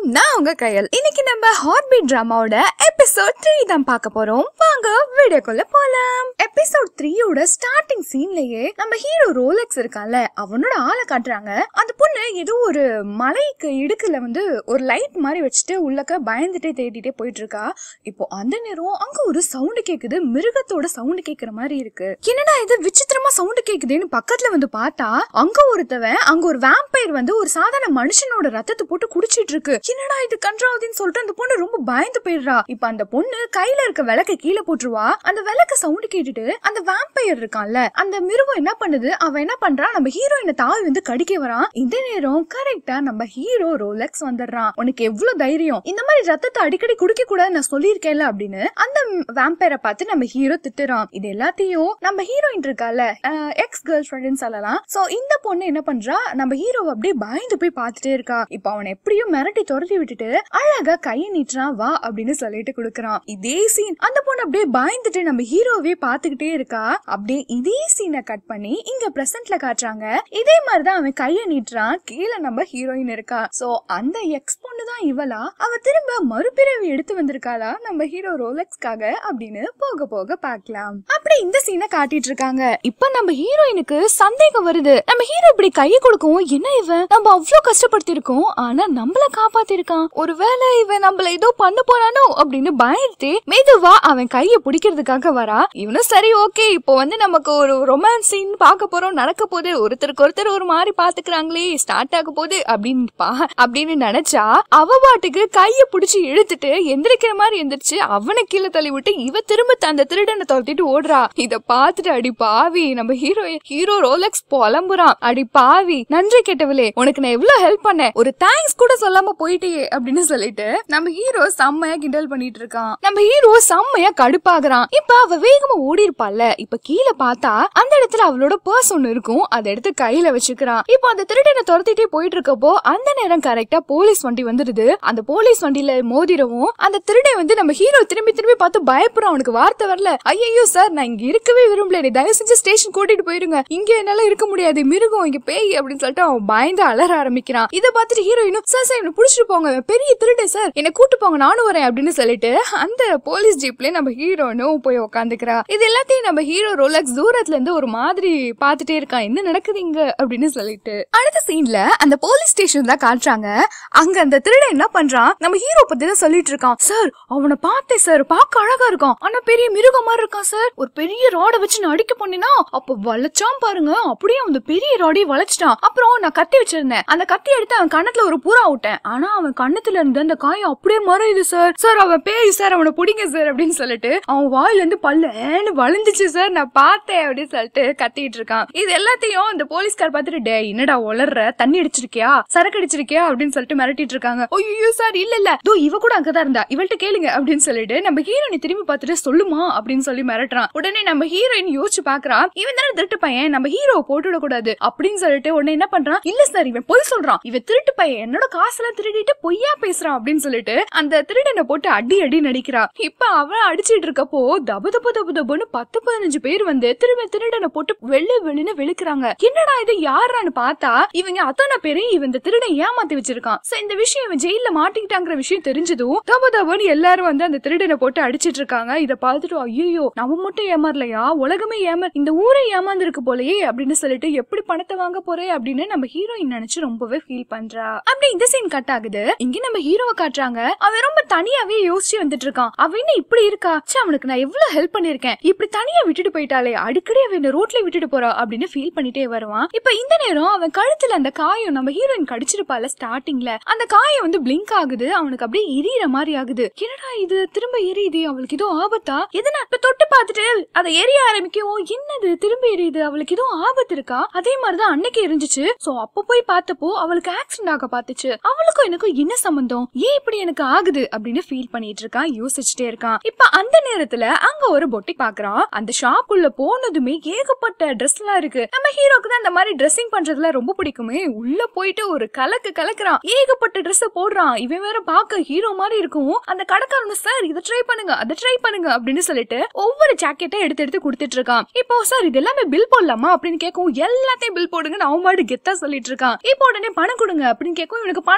நான் உங்க கையல் இன்னைக்கு நம்ம ஹார்ட் பீட் டிராமாவோட எபிசோட் த்ரீ தான் பார்க்க போறோம் வாங்க வீடியோக்குள்ள போலாம் எபிசோட் த்ரீயோட ஸ்டார்டிங் சீன்லயே நம்ம ஹீரோ ரோலெக்ஸ் இருக்கான்ல அவனோட ஆளை காட்டுறாங்க அந்த பொண்ணு ஏதோ ஒரு மலைக்கு இடுக்குல வந்து ஒரு லைட் மாதிரி வச்சுட்டு உள்ளக்க பயந்துட்டே தேடிட்டே போயிட்டு இருக்கா இப்போ அந்த நேரம் அங்க ஒரு சவுண்ட் கேக்குது மிருகத்தோட சவுண்ட் கேக்குற மாதிரி இருக்கு என்னடா இது விசித்திரமா சவுண்ட் கேக்குதுன்னு பக்கத்துல வந்து பார்த்தா அங்க ஒருத்தவன் அங்க ஒரு வேம்பயர் வந்து ஒரு சாதாரண மனுஷனோட ரத்தத்தை போட்டு குடிச்சிட்டு இருக்கு என்னடா இது கன்றாவதின்னு சொல்லிட்டு அந்த பொண்ணு ரொம்ப பயந்து போயிடுறா இப்ப அந்த பொண்ணு கையில இருக்க விளக்க கீழே போட்டுருவா அந்த விளக்க சவுண்ட் கேட்டுட்டு அந்த வேம்பயர் இருக்கான்ல அந்த மிருகம் என்ன பண்ணுது அவன் என்ன பண்றான் நம்ம ஹீரோயினை தாவி வந்து கடிக்க வரான் இந்த நேரம் கரெக்டா நம்ம ஹீரோ ரோலெக்ஸ் வந்துடுறான் உனக்கு எவ்வளவு தைரியம் இந்த மாதிரி ரத்தத்தை அடிக்கடி குடிக்க கூடாது நான் சொல்லியிருக்கேன்ல அப்படின்னு அந்த வேம்பயரை பார்த்து நம்ம ஹீரோ திட்டுறான் இது எல்லாத்தையும் நம்ம ஹீரோயின் இருக்கால எக்ஸ் கேர்ள் ஃப்ரெண்ட்னு சொல்லலாம் சோ இந்த பொண்ணு என்ன பண்றா நம்ம ஹீரோவை அப்படியே பயந்து போய் பார்த்துட்டே இருக்கா இப்ப அவன் எப்படியும் மிரட்டி துரத்தி விட்டுட்டு அழகா கையை நீட்டுறான் வா அப்படின்னு சொல்லிட்டு கொடுக்குறான் இதே சீன் அந்த பொண்ணு அப்படியே பயந்துட்டு நம்ம ஹீரோவே பார்த்துக்கிட்டே இருக்கா அப்படியே இதே சீனை கட் பண்ணி இங்க பிரசன்ட்ல காட்டுறாங்க இதே மாதிரிதான் அவன் கையை நீட்டுறான் கீழே நம்ம ஹீரோயின் இருக்கா சோ அந்த எக்ஸ் பொண்ணு தான் இவளா அவ திரும்ப மறுபிறவி எடுத்து வந்திருக்காளா நம்ம ஹீரோ ரோலெக்ஸ்க்காக அப்படின்னு போக போக பார்க்கலாம் அப்படி இந்த சீனை காட்டிட்டு இருக்காங்க இப்ப நம்ம ஹீரோயினுக்கு சந்தேகம் வருது நம்ம ஹீரோ இப்படி கையை கொடுக்கவும் என்ன இவன் நம்ம அவ்வளவு கஷ்டப்படுத்தி இருக்கோம் ஆனா நம்மள காப்பாத்திருக்கான் ஒருவேளை இவன் நம்மள ஏதோ பண்ண போறானோ அப்படின்னு பயந்துட்டு மெதுவா அவன் கைய பிடிக்கிறதுக்காக வரா இவனும் சரி ஓகே இப்போ வந்து நமக்கு ஒரு ரொமான்ஸ் சீன் பார்க்க போறோம் நடக்க போகுது ஒருத்தருக்கு ஒருத்தர் ஒரு மாதிரி பாத்துக்கிறாங்களே ஸ்டார்ட் ஆக போகுது அப்படின்னு பா- அப்படின்னு நினைச்சா அவ பாட்டுக்கு கைய பிடிச்சு இழுத்துட்டு எந்திரிக்கிற மாதிரி எந்திரிச்சு அவனை கீழே தள்ளி விட்டு இவ திரும்ப அந்த திருடனை துரத்திட்டு ஓடுறா இத பாத்துட்டு அடி பாவி நம்ம ஹீரோ ஹீரோ ரோலெக்ஸ் புலம்புறான் அடி பாவி நன்றி கெட்டவளே உனக்கு நான் எவ்வளவு ஹெல்ப் பண்ணேன் ஒரு தேங்க்ஸ் கூட சொல்லாம போயிட்டே அப்படின்னு சொல்லிட்டு நம்ம ஹீரோ செம்மையா கிண்டல் பண்ணிட்டு இருக்கான் நம்ம ஹீரோ செம்மையா கடுப்பாகிறான் இப்ப அவ வேகமா ஓடி இருப்பாள்ல இப்ப கீழே பார்த்தா அந்த இடத்துல அவளோட பர்ஸ் ஒண்ணு இருக்கும் அதை எடுத்து கையில வச்சுக்கிறான் இப்போ அந்த திருடனை துரத்திட்டே போயிட்டு இருக்கப்போ அந்த நேரம் கரெக்டா போலீஸ் வண்டி வந்துடுது அந்த போலீஸ் வண்டியில மோதிரவும் அந்த திருடன் வந்து நம்ம ஹீரோ திரும்பி திரும்பி பார்த்து பயப்படுறான் அவனுக்கு வார்த்தை வரல ஐயோ சார் நான் இங்க இருக்கவே விரும்பல நீ தயவு செஞ்சு ஸ்டேஷன் கூட்டிட்டு போயிருங்க இங்க என்னால இருக்க முடியாது மிருகம் இங்க பேய் அப்படின்னு சொல்லிட்டு அவன் பயந்து அலற ஆரம்பிக்கிறான் இதை பார்த்துட்டு ஹீரோயினும் சார் சார் இவனை புடிச்சிட்டு போங்க இவன் பெரிய திருடன் சார் என்ன கூட்டு போங்க நானும் வரேன் அப்படின்னு சொல்லிட்டு அந்த போலீஸ் ஜீப்ல நம்ம ஹீரோனும் போய் உட்காந்துக்கிறா இது எல்லாத்தையும் நம்ம ஹீரோ ரோலக்ஸ் தூரத்துல இருந்து ஒரு மாதிரி பார்த்துட்டே இருக்கான் என்ன நடக்குது இங்க அப்படின்னு சொல்லிட்டு அடுத்த சீன்ல அந்த போலீஸ் ஸ்டேஷன் தான் காட்டுறாங்க அங்க அந்த திருடன் என்ன பண்றான் நம்ம ஹீரோ பத்தி தான் சொல்லிட்டு இருக்கான் சார் அவனை பார்த்தேன் சார் பார்க்க அழகா இருக்கான் ஆனா பெரிய மிருகம் மாதிரி இருக்கான் சார் ஒரு பெரிய ராட வச்சு நான் அடிக்க போனேன்னா அப்ப வளைச்சான் பாருங்க அப்படியே அந்த பெரிய ராடையை வளைச்சிட்டான் அப்புறம் நான் கத்தி வச்சிருந்தேன் அந்த கத்தி எடுத்து அவன் கண்ணத்துல ஒரு புறா விட்டேன் ஆனா அவன் கண்ணத்துல இருந்து அந்த காயம் அப்படியே மறையுது சார் சார் அவன் பேய் சார் அவனை பிடிங்க சார் அப்படின்னு சொல்லிட்டு அவன் வாயில இருந்து பல்லு ஏன்னு வளைஞ்சிச்சு சார் நான் பார்த்தேன் அப்படின்னு சொல்லிட்டு கத்திட்டு இருக்கான் இது எல்லாத்தையும் இந்த போலீஸ்கார் பார்த்துட்டு டே என்னடா உளர்ற தண்ணி அடிச்சிருக்கியா சரக்கு அடிச்சிருக்கியா அப்படின்னு சொல்லிட்டு மிரட்டிட்டு இருக்காங்க ஐயோ சார் இல்ல இல்ல தோ இவ கூட அங்கதான் இருந்தா இவள்கிட்ட கேளுங்க அப்படின்னு சொல்லிட்டு நம்ம ஹீரோயினை திரும்பி பார்த்துட்டு சொல்லுமா அப்படின்னு சொல்லி மிரட்டுறான் உடனே நம்ம ஹீரோயின் யோசிச்சு பாக்குறா இவன் தானே திருட்டு பையன் நம்ம ஹீரோவை போட்டுவிட கூடாது அப்படின்னு சொல்லிட்டு உடனே என்ன பண்றான் இல்ல சார் இவன் பொய் சொல்றான் இவன் திருட்டு பையன் என்னோட காசெல்லாம் திருடிட்டு பொய்யா பேசுறான் அப்படின்னு சொல்லிட்டு அந்த திருடனை போட்டு அடி அடி நடிக்கிறா இப்ப அவன் அடிச்சிட்டு இருக்கப்போ தபு தபு தபு தபுன்னு பத்து பதினஞ்சு பேர் வந்து திரும்ப திருடனை போட்டு வெள்ளு வெள்ளுன்னு வெளுக்குறாங்க என்னடா இது யாரான்னு பார்த்தா இவங்க அத்தனை பேரையும் இவன் இந்த திருடன் ஏமாத்தி வச்சிருக்கான் சோ இந்த விஷயம் இவன் ஜெயில மாட்டிக்கிட்டாங்கிற விஷயம் தெரிஞ்சதும் தபு தபுன்னு எல்லாரும் வந்து அந்த திருடனை போட்டு அடிச்சிட்டு இருக்காங்க இத பார்த்துட்டு ஐயோ நம்ம மட்டும் ஏமாறலையா உலகமே ஏமா இந்த ஊரே ஏமாந்துருக்கு போலயே அப்படின்னு சொல்லிட்டு எப்படி பணத்தை வாங்க போறே அப்படின்னு நம்ம ஹீரோயின் நினைச்சு ரொம்பவே ஃபீல் பண்றா அப்படி இந்த சீன் கட் ஆகுது இங்க நம்ம ஹீரோவை காட்டுறாங்க அவன் ரொம்ப தனியாவே யோசிச்சு வந்துட்டு இருக்கான் அவன் என்ன இப்படி இருக்கா ச்சே அவனுக்கு நான் எவ்வளவு ஹெல்ப் பண்ணிருக்கேன் இப்படி தனியா விட்டுட்டு போயிட்டாலே அடிக்கடி அவன் இந்த ரோட்ல விட்டுட்டு போறா அப்படின்னு ஃபீல் பண்ணிட்டே வருவான் இப்ப இந்த நேரம் அவன் கழுத்துல அந்த காயம் நம்ம ஹீரோயின் கடிச்சிருப்பால ஸ்டார்டிங்ல அந்த காயம் வந்து பிளிங்க் ஆகுது அவனுக்கு அப்படியே எரியற மாதிரி ஆகுது என்னடா இது திரும்ப எரியுது அவளுக்கு ஏதோ ஆபத்தா எதனா இப்ப தொட்டு பார்த்துட்டு அதை எரிய ஆரம்பிக்கவும் என்னது திரும்ப எரியுது அவளுக்கு ஏதோ ஆபத்து இருக்கா அதே மாதிரிதான் அன்னைக்கு எரிஞ்சுச்சு சோ அப்ப போய் பார்த்தப்போ அவளுக்கு ஆக்சிடென்ட் ஆக பார்த்துச்சு அவளுக்கும் எனக்கும் என்ன சம்பந்தம் ஏன் இப்படி எனக்கு ஆகுது அப்படின்னு ஃபீல் பண்ணிட்டு இருக்கான் யோசிச்சுட்டே இருக்கான் இப்ப அந்த நேரத்துல அங்க ஒரு பொட்டிக் பாக்குறான் அந்த ஷாப் உள்ள போனதுமே ஏகப்பட்ட ட்ரெஸ் எல்லாம் இருக்கு நம்ம ஹீரோக்கு தான் அந்த மாதிரி ட்ரெஸ்ஸிங் பண்றதுல ரொம்ப பிடிக்குமே உள்ள போயிட்டு ஒரு கலக்கு கலக்குறான் ஏகப்பட்ட ட்ரெஸ் போடுறான் இவன் வேற பார்க்க ஹீரோ மாதிரி இருக்கும் அந்த கடைக்காரன் சார் இதை ட்ரை பண்ணுங்க அதை ட்ரை பண்ணுங்க அப்படின்னு சொல்லிட்டு ஒவ்வொரு ஜாக்கெட்டை எடுத்து எடுத்து கொடுத்துட்டு இருக்கான் இப்போ சார் இது எல்லாமே பில் போடலாமா அப்படின்னு கேட்கும் எல்லாத்தையும் பில் போடுங்கன்னு அவன் பாடு கெத்தா சொல்லிட்டு இருக்கான் இப்போ உடனே பணம் கொடுங்க அப்படின்னு கேட்கும் இவனுக்கு பணம் நான் புரியல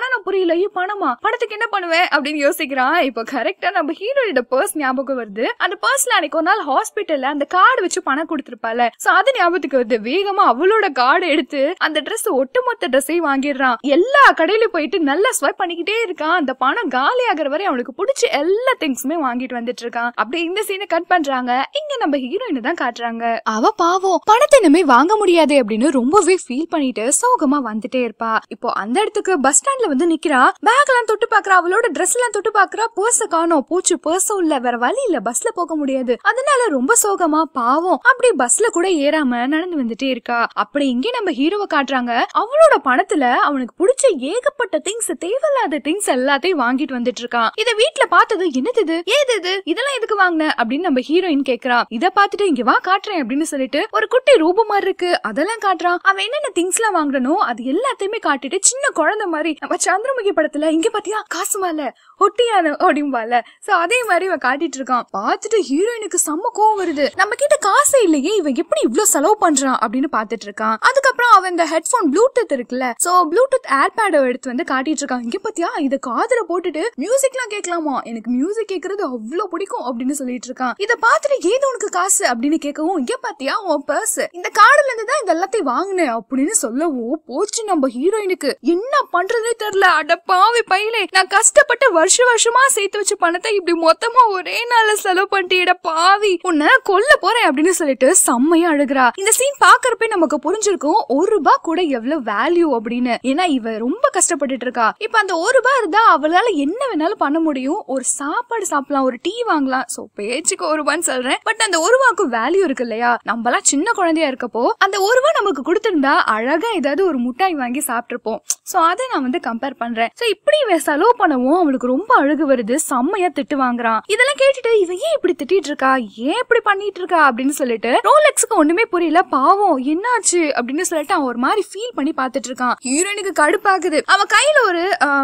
தெரியல ஐயோ பணமா பணத்துக்கு என்ன பண்ணுவேன் அப்படின்னு யோசிக்கிறான் இப்போ கரெக்டா நம்ம ஹீரோயோட பர்ஸ் ஞாபகம் வருது அந்த பர்ஸ்ல அன்னைக்கு ஒரு நாள் ஹாஸ்பிட்டல்ல அந்த கார்டு வச்சு பணம் கொடுத்திருப்பால சோ அது ஞாபகத்துக்கு வருது வேகமா அவளோட கார்டு எடுத்து அந்த Dress ஒட்டுமொத்த ட்ரெஸ்ஸையும் வாங்கிடுறான் எல்லா கடையிலும் போயிட்டு நல்லா ஸ்வைப் பண்ணிக்கிட்டே இருக்கான் அந்த பணம் காலி ஆகுற வரை அவனுக்கு பிடிச்ச எல்லா திங்ஸுமே வாங்கிட்டு வந்துட்டு இருக்கான் அப்படியே இந்த சீனை கட் பண்றாங்க இங்க நம்ம ஹீரோயின் தான் காட்டுறாங்க அவ பாவம் பணத்தை இனிமே வாங்க முடியாது அப்படின்னு ரொம்பவே ஃபீல் பண்ணிட்டு சோகமா வந்துட்டே இருப்பா இப்போ அந்த இடத்துக்கு பஸ் ஸ்டாண்ட்ல வந்து நிக்கிறா பேக் எல்லாம் தொட்டு பாக்குறா அவளோட Dress எல்லாம் தொட்டு பாக்குறா பர்ஸ காணோம் போச்சு பர்ஸும் இல்ல வேற வழி இல்ல பஸ்ல போக முடியாது அதனால ரொம்ப சோகமா பாவம் அப்படி பஸ்ல கூட ஏறாம நடந்து வந்துட்டே இருக்கா அப்படி இங்கே நம்ம ஹீரோவை காட்டுறாங்க அவளோட பணத்துல அவனுக்கு பிடிச்ச ஏகப்பட்ட திங்ஸ் தேவையில்லாத திங்ஸ் எல்லாத்தையும் வாங்கிட்டு வந்துட்டு இருக்கான் இத வீட்ல பார்த்தது என்னது இது ஏது இது இதெல்லாம் எதுக்கு வாங்கின அப்படின்னு நம்ம ஹீரோயின் கேக்குறா இத பார்த்துட்டு இங்க வா காட்டுறேன் அப்படின்னு சொல்லிட்டு ஒரு குட்டி ரூபம் மாதிரி இருக்கு அதெல்லாம் காட்டுறான் அவன் என்னென்ன திங்ஸ் எல்லாம் வாங்கணும் அது எல்லாத்தையுமே காட்டிட்டு சின்ன குழந்தை மாதிரி நம்ம சந்திரமுகி படத்துல இங்க பாத்தியா காசு மேல ஒட்டியான அப்படிம்பால சோ அதே மாதிரி இவன் காட்டிட்டு இருக்கான் பார்த்துட்டு ஹீரோயினுக்கு செம்ம கோவம் வருது நம்ம கிட்ட காசு இல்லையே இவன் எப்படி இவ்ளோ செலவு பண்றான் அப்படின்னு பாத்துட்டு இருக்கான் அதுக்கப்புறம் அவன் இந்த ஹெட்போன் ப்ளூடூத் இருக்குல்ல சோ ப்ளூடூத் ஏர்பேட எடுத்து வந்து காட்டிட்டு இருக்கான் இங்க பாத்தியா இத காதுல போட்டுட்டு மியூசிக்லாம் கேட்கலாமா எனக்கு மியூசிக் கேக்குறது அவ்வளவு பிடிக்கும் அப்படின்னு சொல்லிட்டு இருக்கான் இத பார்த்துட்டு ஏது உனக்கு காசு அப்படின்னு கேட்கவும் இங்க பாத்தியா உன் பர்ஸ் இந்த கார்டுல இருந்து தான் இந்த எல்லாத்தையும் வாங்கினேன் அப்படின்னு சொல்லவும் போச்சு நம்ம ஹீரோயினுக்கு என்ன பண்றதே தெரியல அட பாவி பையலே நான் கஷ்டப்பட்டு வருஷ வருஷமா சேர்த்து வச்ச பணத்தை இப்படி மொத்தமா ஒரே நாள்ல செலவு பண்ணிட்டேட பாவி உன்னை கொல்ல போறேன் அப்படின்னு சொல்லிட்டு செம்மையா அழுகுறா இந்த சீன் பாக்குறப்ப நமக்கு புரிஞ்சிருக்கும் ஒரு ரூபாய் கூட எவ்வளவு வேல்யூ அப்படின்னு ஏன்னா இவ ரொம்ப கஷ்டப்பட்டுட்டு இருக்கா இப்ப அந்த ஒரு ரூபாய் இருந்தா அவளால என்ன வேணாலும் பண்ண முடியும் ஒரு சாப்பாடு சாப்பிடலாம் ஒரு டீ வாங்கலாம் சோ பேச்சுக்கு ஒரு ரூபான்னு சொல்றேன் பட் அந்த ஒரு ரூபாய்க்கு வேல்யூ இருக்கு இல்லையா நம்மலாம் சின்ன குழந்தையா இருக்கப்போ அந்த ஒரு ரூபாய் நமக்கு கொடுத்திருந்தா அழகா ஏதாவது ஒரு முட்டாய் வாங்கி சாப்பிட்டிருப்போம் சோ அதை நான் வந்து கம்பேர் பண்றேன் சோ இப்படி இவன் செலவு பண்ணவும் அவளுக்கு ரொம்ப அழுகு வருது செம்மையா திட்டு வாங்குறான் இதெல்லாம் கேட்டுட்டு இவன் ஏன் இப்படி திட்டிட்டு இருக்கா ஏன் இப்படி பண்ணிட்டு இருக்கா அப்படின்னு சொல்லிட்டு ரோலெக்ஸுக்கு ஒண்ணுமே புரியல பாவம் என்னாச்சு அப்படின்னு சொல்லிட்டு அவன் ஒரு மாதிரி ஃபீல் பண்ணி பாத்துட்டு இருக்கான் ஹீரோயினுக்கு கடுப்பாகுது அவன் கையில ஒரு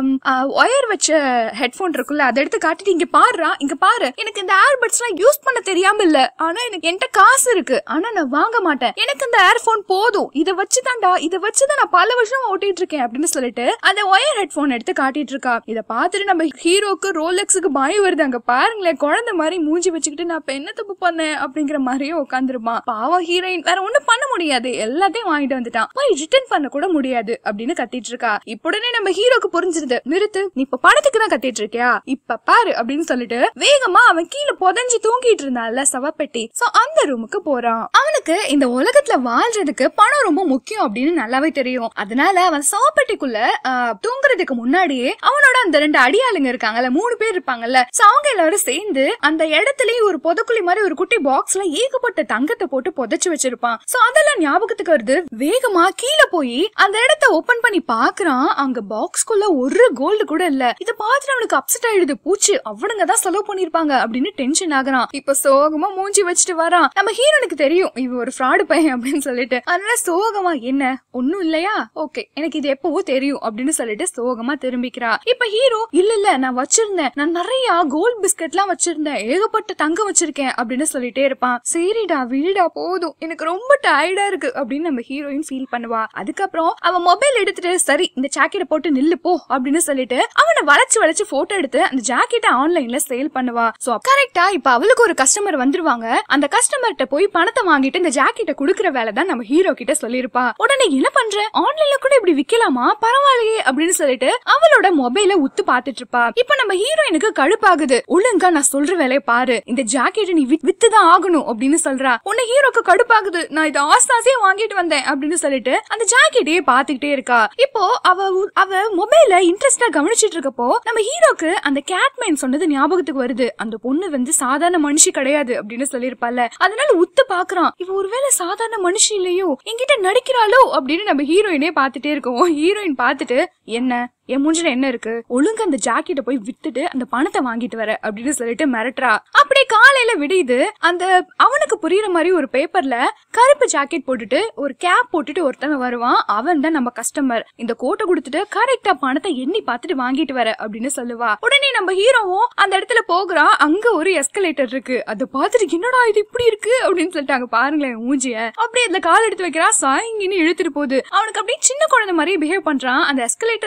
ஒயர் வச்ச ஹெட்போன் இருக்குல்ல அதை எடுத்து காட்டிட்டு இங்க பாருடா இங்க பாரு எனக்கு இந்த ஏர்பட்ஸ் எல்லாம் யூஸ் பண்ண தெரியாம இல்ல ஆனா எனக்கு என்கிட்ட காசு இருக்கு ஆனா நான் வாங்க மாட்டேன் எனக்கு இந்த ஏர்போன் போதும் இதை வச்சுதான்டா இதை வச்சுதான் நான் பல வருஷமா ஓட்டிட்டு இருக்கேன் அப்படின்னு சொல்லிட்டு அந்த ஒயர் ஹெட்போன் எடுத்து காட்டிட்டு இருக்கா இத பார்த்துட்டு நம்ம ஹீரோக்கு ரோலெக்ஸுக்கு பயம் வருது அங்க பாருங்களேன் குழந்தை மாதிரி மூஞ்சி வச்சுக்கிட்டு நான் இப்ப என்ன தப்பு பண்ணேன் அப்படிங்கிற மாதிரியே உட்காந்துருப்பான் பாவம் ஹீரோயின் வேற ஒண்ணும் பண்ண முடியாது எல்லாத்தையும் வாங்கிட்டு வந்துட்டான் போய் ரிட்டர்ன் பண்ண கூட முடியாது அப்படின்னு கத்திட்டு இருக்கா இப்படினே நம்ம ஹீரோக்கு புரிஞ்சிருது நிறுத்து நீ இப்ப பணத்துக்கு தான் கத்திட்டு இருக்கியா இப்ப பாரு அப்படின்னு சொல்லிட்டு வேகமா அவன் கீழே புதஞ்சு தூங்கிட்டு இருந்தான்ல சவப்பெட்டி சோ அந்த ரூமுக்கு போறான் அவனுக்கு இந்த உலகத்துல வாழ்றதுக்கு பணம் ரொம்ப முக்கியம் அப்படின்னு நல்லாவே தெரியும் அதனால அவன் சவப்பெட்டிக்குள்ள ஆஹ், தூங்குறதுக்கு முன்னாடியே அவனோட அந்த ரெண்டு அடியாளுங்க இருக்காங்கல்ல மூணு பேர் இருப்பாங்கல்ல சோ அவங்க எல்லாரும் சேர்ந்து அந்த இடத்துலயே ஒரு புதக்குழி மாதிரி ஒரு குட்டி பாக்ஸ்ல ஏகப்பட்ட தங்கத்தை போட்டு புதைச்சு வச்சிருப்பான் சோ அதெல்லாம் ஞாபகத்துக்கு வருது வேகமா கீழே போய் அந்த இடத்த ஓபன் பண்ணி பாக்குறான் அங்க பாக்ஸ்குள்ள ஒரு கோல்டு கூட இல்ல இத பார்த்துட்டு அவனுக்கு அப்செட் ஆயிடுது பூச்சு அவனுங்க தான் செலவு பண்ணிருப்பாங்க அப்படின்னு டென்ஷன் ஆகுறான் இப்ப சோகமா மூஞ்சி வச்சுட்டு வரான் நம்ம ஹீரோனுக்கு தெரியும் இவ ஒரு ஃப்ராடு பையன் அப்படின்னு சொல்லிட்டு அதனால சோகமா என்ன ஒண்ணும் இல்லையா ஓகே எனக்கு இது எப்பவோ தெரியும் அப்படின்னு சொல்லிட்டு சோகமா திரும்பிக்கிறா இப்ப ஹீரோ இல்ல இல்ல நான் வச்சிருந்தேன் நான் நிறைய கோல்ட் பிஸ்கட் எல்லாம் வச்சிருந்தேன் ஏகப்பட்ட தங்கம் வச்சிருக்கேன் அப்படின்னு சொல்லிட்டே இருப்பான் சரிடா விடுடா போதும் எனக்கு ரொம்ப டயர்டா இருக்கு அப்படின்னு நம்ம ஹீரோயின் ஃபீல் பண்ணுவா அதுக்கப்புறம் அவன் மொபைல் எடுத்துட்டு சரி இந்த ஜாக்கெட்டை போட்டு நில்லு போ அப்படின்னு சொல்லிட்டு அவனை வளைச்சு வளைச்சு போட்டோ எடுத்து அந்த ஜாக்கெட்டை ஆன்லைன்ல சேல் பண்ணுவா சோ கரெக்டா இப்ப அவளுக்கு ஒரு கஸ்டமர் வந்துருவாங்க அந்த கஸ்டமர்கிட்ட போய் பணத்தை வாங்கிட்டு இந்த ஜாக்கெட்டை குடுக்குற வேலை தான் நம்ம ஹீரோ கிட்ட சொல்லிருப்பா உடனே என்ன பண்ற ஆன்லைன்ல கூட இப்படி விக்கலாமா பரவாயில்லையே அப்படின்னு சொல்லிட்டு அவளோட மொபைல உத்து பாத்துட்டு இருப்பா இப்ப நம்ம ஹீரோயினுக்கு கடுப்பாகுது ஒழுங்கா நான் சொல்ற வேலையை பாரு இந்த ஜாக்கெட்டை நீ வித்- வித்துதான் ஆகணும் அப்படின்னு சொல்றா உன்னை ஹீரோக்கு கடுப்பாகுது நான் இதை ஆசாசியா வாங்கிட்டு வந்தேன் அப்படின்னு சொல்லிட்டு அந்த ஜாக்கெட்டையே பாத்துக்கிட்டே இருக்கா இப்போ அவ உ- அவ மொபைல இன்ட்ரெஸ்டா கவனிச்சிட்டு இருக்கப்போ நம்ம ஹீரோக்கு அந்த கேட்மேன் சொன்னது ஞாபகத்துக்கு வருது அந்த பொண்ணு வந்து சாதாரண மனுஷி கிடையாது அப்படின்னு சொல்லியிருப்பால அதனால உத்து பாக்குறான் இவ ஒருவேளை சாதாரண மனுஷி இல்லையோ என்கிட்ட நடிக்கிறாளோ அப்படின்னு நம்ம ஹீரோயினே பாத்துட்டே இருக்கோம் ஹீரோயின் பாத்துட்டு என்ன என் மூஞ்சில என்ன இருக்கு ஒழுங்கா அந்த ஜாக்கெட்டை போய் வித்துட்டு அந்த பணத்தை வாங்கிட்டு வர அப்படின்னு சொல்லிட்டு மிரட்டுறா அப்படியே காலையில விடியுது அந்த அவனுக்கு புரியுற மாதிரி ஒரு பேப்பர்ல கருப்பு ஜாக்கெட் போட்டுட்டு ஒரு கேப் போட்டுட்டு ஒருத்தவன் வருவான் அவன் தான் நம்ம கஸ்டமர் இந்த கோட்டை கொடுத்துட்டு கரெக்டா பணத்தை எண்ணி பார்த்துட்டு வாங்கிட்டு வர அப்படின்னு சொல்லுவா உடனே நம்ம ஹீரோவும் அந்த இடத்துல போகிறான் அங்க ஒரு எஸ்கலேட்டர் இருக்கு அதை பார்த்துட்டு என்னடா இது இப்படி இருக்கு அப்படின்னு சொல்லிட்டாங்க பாருங்களேன் மூஞ்சிய அப்படியே அதுல கால் எடுத்து வைக்கிறா சாயங்கின்னு இழுத்துட்டு போகுது அவனுக்கு அப்படியே சின்ன குழந்தை மாதிரியே பிஹேவ் பண்றான் அந்த எஸ்கலேட்டர்ல சுத்தி சுத்தி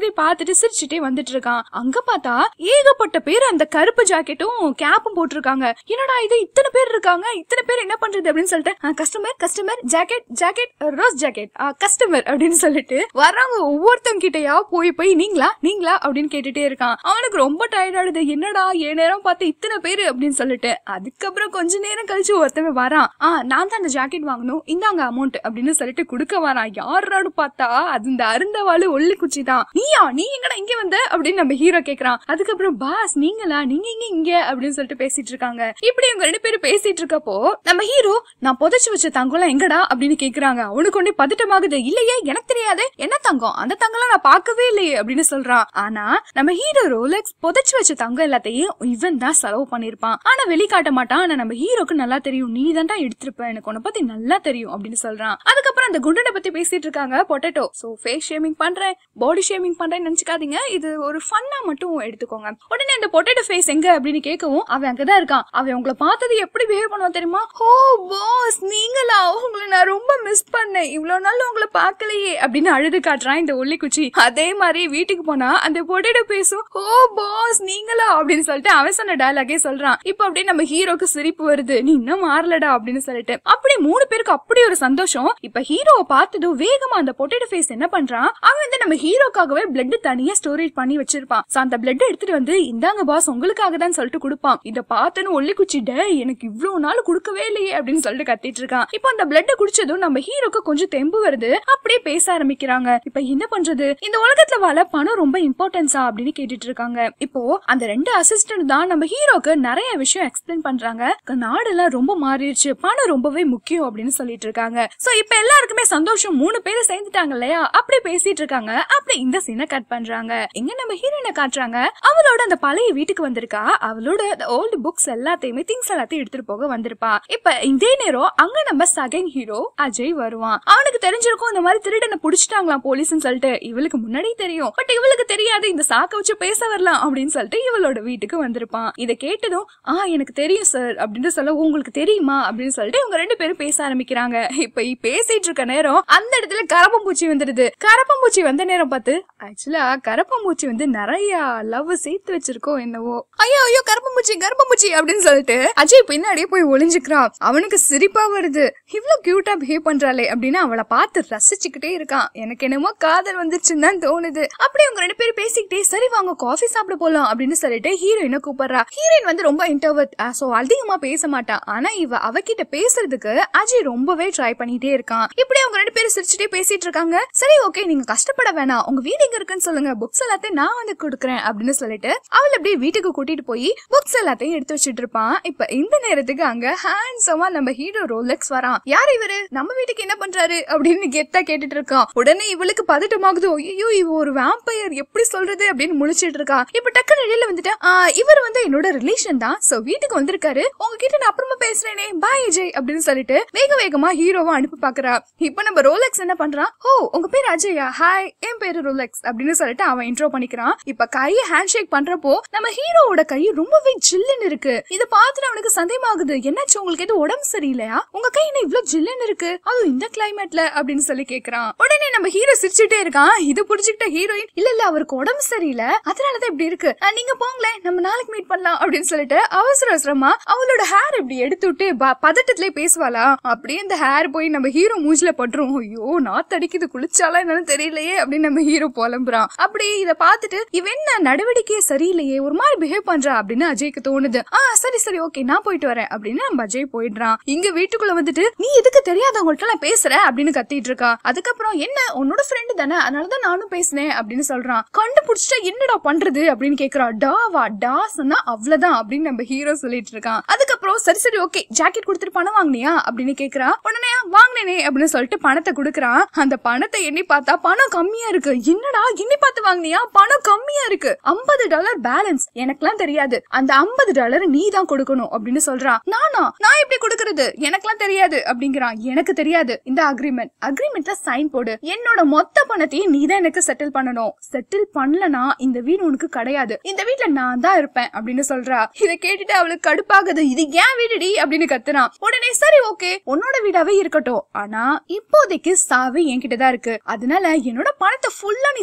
நடக்கிறதே பார்த்துட்டு சிரிச்சுட்டே வந்துட்டு இருக்கான் அங்க பார்த்தா ஏகப்பட்ட பேர் அந்த கருப்பு ஜாக்கெட்டும் கேப்பும் போட்டிருக்காங்க என்னடா இது இத்தனை பேர் இருக்காங்க இத்தனை பேர் என்ன பண்றது அப்படின்னு சொல்லிட்டு customer customer jacket jacket rose jacket customer அப்படின்னு சொல்லிட்டு வர்றவங்க ஒவ்வொருத்தங்க கிட்டயா போய் போய் நீங்களா நீங்களா அப்படின்னு கேட்டுட்டே இருக்கான் அவனுக்கு ரொம்ப டயர்ட் ஆடுது என்னடா ஏ நேரம் பார்த்து இத்தனை பேரு அப்படின்னு சொல்லிட்டு அதுக்கப்புறம் கொஞ்ச நேரம் கழிச்சு ஒருத்தவன் வரான் ஆ நான் தான் அந்த ஜாக்கெட் வாங்கணும் இந்தாங்க அமௌண்ட் அப்படின்னு சொல்லிட்டு கொடுக்க வரான் யாராடு பார்த்தா அது இந்த அருந்தவாளு ஒல்லி குச்சி தான் நீயா நீ எங்கடா இங்க வந்த அப்படின்னு நம்ம ஹீரோ கேக்குறான் அதுக்கப்புறம் பாஸ் நீங்களா நீங்க இங்க இங்க அப்படின்னு சொல்லிட்டு பேசிட்டு இருக்காங்க இப்படி இவங்க ரெண்டு பேரும் பேசிட்டு இருக்கப்போ நம்ம ஹீரோ நான் புதைச்சு வச்ச தங்கம்லாம் எங்கடா அப்படின்னு கேக்குறாங்க அவனுக்கு ஒண்ணு பதட்டமாகுது இல்லையே எனக்கு தெரியாது என்ன தங்கம் அந்த தங்கம்லாம் நான் பார்க்கவே இல்லையே அப்படின்னு சொல்றான் ஆனா நம்ம ஹீரோ ரோலெக்ஸ் புதைச்சு வச்ச தங்கம் எல்லாத்தையும் இவன் தான் செலவு பண்ணிருப்பான் ஆனா வெளிக்காட்ட மாட்டான் ஆனா நம்ம ஹீரோக்கு நல்லா தெரியும் நீ தான்டா எடுத்திருப்ப எனக்கு உன்னை பத்தி நல்லா தெரியும் அப்படின்னு சொல்றான் அதுக்கப்புறம் அந்த குண்டனை பத்தி பேசிட்டு இருக்காங்க பொட்டேட்டோ சோ ஃபேஸ் ஷேமிங் பண்றேன் பாடி ஷேமிங் பண்றேன்னு நினைச்சுக்காதீங்க இது ஒரு ஃபன்னா மட்டும் எடுத்துக்கோங்க உடனே அந்த பொட்டேட்டோ ஃபேஸ் எங்க அப்படின்னு கேட்கவும் அவன் அங்கதான் இருக்கான் அவன் உங்களை பார்த்தது எப்படி பிஹேவ் பண்ணுவான் தெரியுமா ஓ பாஸ் நீங்களா உங்களை நான் ரொம்ப மிஸ் பண்ணேன் இவ்வளவு நாள் உங்களை பார்க்கலையே அப்படின்னு அழுது காட்டுறான் இந்த ஒல்லி குச்சி அதே மாதிரி வீட்டுக்கு போனா அந்த பொட்டேட்டோ பேசும் ஓ பாஸ் நீங்களா அப்படின்னு சொல்லிட்டு அவன் சொன்ன டயலாகே சொல்றான் இப்போ அப்படியே நம்ம ஹீரோக்கு சிரிப்பு வருது நீ இன்னும் மாறலடா அப்படின்னு சொல்லிட்டு அப்படி மூணு பேருக்கு அப்படி ஒரு சந்தோஷம் இப்ப ஹீரோவை பார்த்ததும் வேகமா அந்த பொட்டேட்டோ ஃபேஸ் என்ன பண்றான் அவன் வந்து நம்ம ஹீரோக்காகவே பிளட் தனியா ஸ்டோரேஜ் பண்ணி வச்சிருப்பான் So, அந்த பிளட் எடுத்துட்டு வந்து இந்தாங்க பாஸ் உங்களுக்காக தான் சொல்லிட்டு கொடுப்பான் இத பார்த்தனும் ஒல்லி குச்சிட்ட எனக்கு இவ்வளவு நாள் கொடுக்கவே இல்லையே அப்படின்னு சொல்லிட்டு கத்திட்டு இருக்கான் இப்போ அந்த பிளட் குடிச்சதும் நம்ம ஹீரோக்கு கொஞ்சம் தெம்பு வருது அப்படியே பேச ஆரம்பிக்கிறாங்க இப்ப என்ன பண்றது இந்த உலகத்துல வாழ பணம் ரொம்ப இம்பார்ட்டன்ஸா அப்படின்னு கேட்டுட்டு இருக்காங்க இப்போ அந்த ரெண்டு அசிஸ்டன்ட் தான் நம்ம ஹீரோக்கு நிறைய விஷயம் எக்ஸ்பிளைன் பண்றாங்க க- நாடெல்லாம் ரொம்ப மாறிடுச்சு பணம் ரொம்பவே முக்கியம் அப்படின்னு சொல்லிட்டு இருக்காங்க சோ இப்ப எல்லாருக்குமே சந்தோஷம் மூணு பேரும் சேர்ந்துட்டாங்க இல்லையா அப்படி பேசிட்டு இருக்காங்க அப்படி இந்த சீனை கட் பண்றாங்க எங்க நம்ம ஹீரோயினை காட்டுறாங்க அவளோட அந்த பழைய வீட்டுக்கு வந்திருக்கா அவளோட ஓல்டு புக்ஸ் எல்லாத்தையுமே திங்ஸ் எல்லாத்தையும் எடுத்துட்டு போக வந்திருப்பா இப்ப இதே நேரம் அங்க நம்ம செகண்ட் ஹீரோ அஜய் வருவான் அவனுக்கு தெரிஞ்சிருக்கும் இந்த மாதிரி திருடனை புடிச்சிட்டாங்களாம் போலீஸ்னு சொல்லிட்டு இவளுக்கு முன்னாடி தெரியும் பட் இவளுக்கு தெரியாது இந்த சாக்க வச்சு பேச வரலாம் அப்படின்னு சொல்லிட்டு இவளோட வீட்டுக்கு வந்திருப்பான் இதை கேட்டதும் ஆ எனக்கு தெரியும் சார் அப்படின்னு சொல்ல உங்களுக்கு தெரியுமா அப்படின்னு சொல்லிட்டு இவங்க ரெண்டு பேரும் பேச ஆரம்பிக்கிறாங்க இப்ப இ- பேசிட்டு இருக்க நேரம் அந்த இடத்துல கரப்பம்பூச்சி வந்துடுது கரப்பம்பூச்சி வந்த நேரம் பார்த்து ஆக்சுவலா கரப்பம்பூச்சி வந்து நிறைய லவ் சேர்த்து வச்சிருக்கோம் என்னவோ ஐயோ ஐயோ கரப்பம்பூச்சி கரப்பம்பூச்சி அப்படின்னு சொல்லிட்டு அஜய் பின்னாடியே போய் ஒளிஞ்சுக்கிறான் அவனுக்கு சிரிப்பா வருது இவ்ளோ கியூட்டா பிஹேவ் பண்றாளே அப்படின்னு அவளை பார்த்து ரசிச்சுக்கிட்டே இருக்கான் எனக்கு என்னமோ காதல் வந்துருச்சுன்னு தான் தோணுது அப்படி அவங்க ரெண்டு பேரும் பேசிக்கிட்டே சரி வாங்க காஃபி சாப்பிட போலாம் அப்படின்னு சொல்லிட்டு ஹீரோயினை கூப்பிடுறா ஹீரோயின் வந்து ரொம்ப இன்டர்வர்ட் சோ அதிகமா பேச மாட்டா ஆனா இவ அவகிட்ட பேசுறதுக்கு அஜய் ரொம்பவே ட்ரை பண்ணிட்டே இருக்கான் இப்படி அவங்க ரெண்டு பேரும் சிரிச்சுட்டே பேசிட்டு இருக்காங்க சரி ஓகே நீங்க கஷ்டப்பட வேணாம் உங்க வீடு எங்க இருக்குன்னு சொல்லுங்க புக்ஸ் எல்லாத்தையும் நான் வந்து கொடுக்குறேன் அப்படின்னு சொல்லிட்டு அவள் அப்படியே வீட்டுக்கு கூட்டிட்டு போய் புக்ஸ் எல்லாத்தையும் எடுத்து வச்சிட்டு இருப்பான் இப்ப இந்த நேரத்துக்கு அங்க ஹேண்ட்ஸமா நம்ம ஹீரோ ரோலெக்ஸ் வரான் யார் இவரு நம்ம வீட்டுக்கு என்ன பண்றாரு அப்படின்னு கெத்தா கேட்டுட்டு இருக்கான் உடனே இவளுக்கு பதட்டமாகுது ஐயோ இவ ஒரு வேம்பயர் எப்படி சொல்றது அப்படின்னு முழிச்சிட்டு இருக்கா இப்ப டக்குனு இடையில வந்துட்டு "ஆ, இவர் வந்து என்னோட ரிலேஷன் தான் சோ வீட்டுக்கு வந்திருக்காரு உங்ககிட்ட நான் அப்புறமா பேசுறேனே பாய் அஜய் அப்படின்னு சொல்லிட்டு வேக வேகமா ஹீரோவா அனுப்பி பாக்குறா இப்ப நம்ம ரோலெக்ஸ் என்ன பண்றான் ஓ உங்க பேர் அஜயா ஹாய் என் பேரு ரோலெக்ஸ் அப்படின்னு சொல்லிட்டு அவன் இன்ட்ரோ பண்ணிக்கிறான் இப்ப கையை ஹேண்ட் ஷேக் பண்றப்போ நம்ம ஹீரோவோட கை ரொம்பவே ஜில்லுன்னு இருக்கு இத பார்த்துட்டு அவனுக்கு சந்தேகமாகுது என்னாச்சு உங்களுக்கு எது உடம்பு சரியில்லையா உங்க கை என்ன இவ்ளோ ஜில்லுன்னு இருக்கு அதுவும் இந்த கிளைமேட்ல அப்படின்னு சொல்லி கேக்குறான் உடனே நம்ம ஹீரோ சிரிச்சுட்டே இருக்கான் இது புடிச்சுக்கிட்ட ஹீரோயின் இல்ல இல்ல அவருக்கு உடம்பு சரியில்லை அதனாலதான் இப்படி இருக்கு "அஹ், நீங்க போங்களேன் நம்ம நாளைக்கு மீட் பண்ணலாம் அப்படின்னு சொல்லிட்டு அவசர அவசரமா அவளோட ஹேர் இப்படி எடுத்து விட்டு ப- பதட்டத்திலே பேசுவாளா அப்படியே இந்த ஹேர் போய் நம்ம ஹீரோ மூஞ்சில பட்டுரும் ஐயோ நாத்தடிக்குது குளிச்சாலா என்னன்னு தெரியலையே அப்படின்னு நம்ம ஹீரோ புலம்புறான் அப்படியே இத பார்த்துட்டு இவன் என்ன நடவடிக்கையே சரியில்லையே ஒரு மாதிரி பிஹேவ் பண்றா அப்படின்னு அஜய்க்கு தோணுது ஆ சரி சரி ஓகே நான் போயிட்டு வரேன் அப்படின்னு நம்ம அஜய் போயிடுறான் இங்க வீட்டுக்குள்ள வந்துட்டு நீ எதுக்கு தெரியாதவங்கள்ட்ட எல்லாம் பேசுற அப்படின்னு கத்திட்டு இருக்கா அதுக்கப்புறம் என்ன உன்னோட ஃப்ரெண்டு தானே அதனாலதான் நானும் பேசினேன் அப்படின்னு சொல்றான் கண்டுபிடிச்சிட்டா என்னடா பண்றது அப்படின்னு கேக்குறா டாவா டா சொன்னா அவ்வளவுதான் அப்படின்னு நம்ம ஹீரோ சொல்லிட்டு இருக்கான் அதுக்கப்புறம் சரி சரி ஓகே ஜாக்கெட் கொடுத்துட்டு பணம் வாங்கினியா அப்படின்னு கேக்குறா உடனே வாங்கினேனே அப்படின்னு சொல்லிட்டு பணத்தை கொடுக்குறான் அந்த பணத்தை எண்ணி பார்த்தா பணம் கம்மியா இருக்கு என்னடா எண்ணி பார்த்து வாங்கினியா பணம் கம்மியா இருக்கு ஐம்பது டாலர் பேலன்ஸ் எனக்கெல்லாம் தெரியாது அந்த ஐம்பது டாலர் நீ தான் கொடுக்கணும் அப்படின்னு சொல்றான் நானா நான் எப்படி கொடுக்கறது எனக்கெல்லாம் தெரியாது அப்படிங்கிறான் எனக்கு தெரியாது இந்த அக்ரிமெண்ட் அக்ரிமெண்ட்ல சைன் போடு என்னோட மொத்த பணத்தையும் நீ தான் எனக்கு செட்டில் பண்ணணும் செட்டில் பண்ணலனா இந்த வீடு உனக்கு கிடையாது இந்த வீட்ல நான் தான் இருப்பேன் அப்படின்னு சொல்றா இதை கேட்டுட்டு அவளுக்கு கடுப்பாகுது இது ஏன் வீடுடி அப்படின்னு கத்துறான் உடனே சரி ஓகே உன்னோட வீடாவே இருக்கட்டும் ஆனா இப்போதைக்கு சாவி என்கிட்ட தான் இருக்கு அதனால என்னோட பணத்தை ஃபுல்லா நீ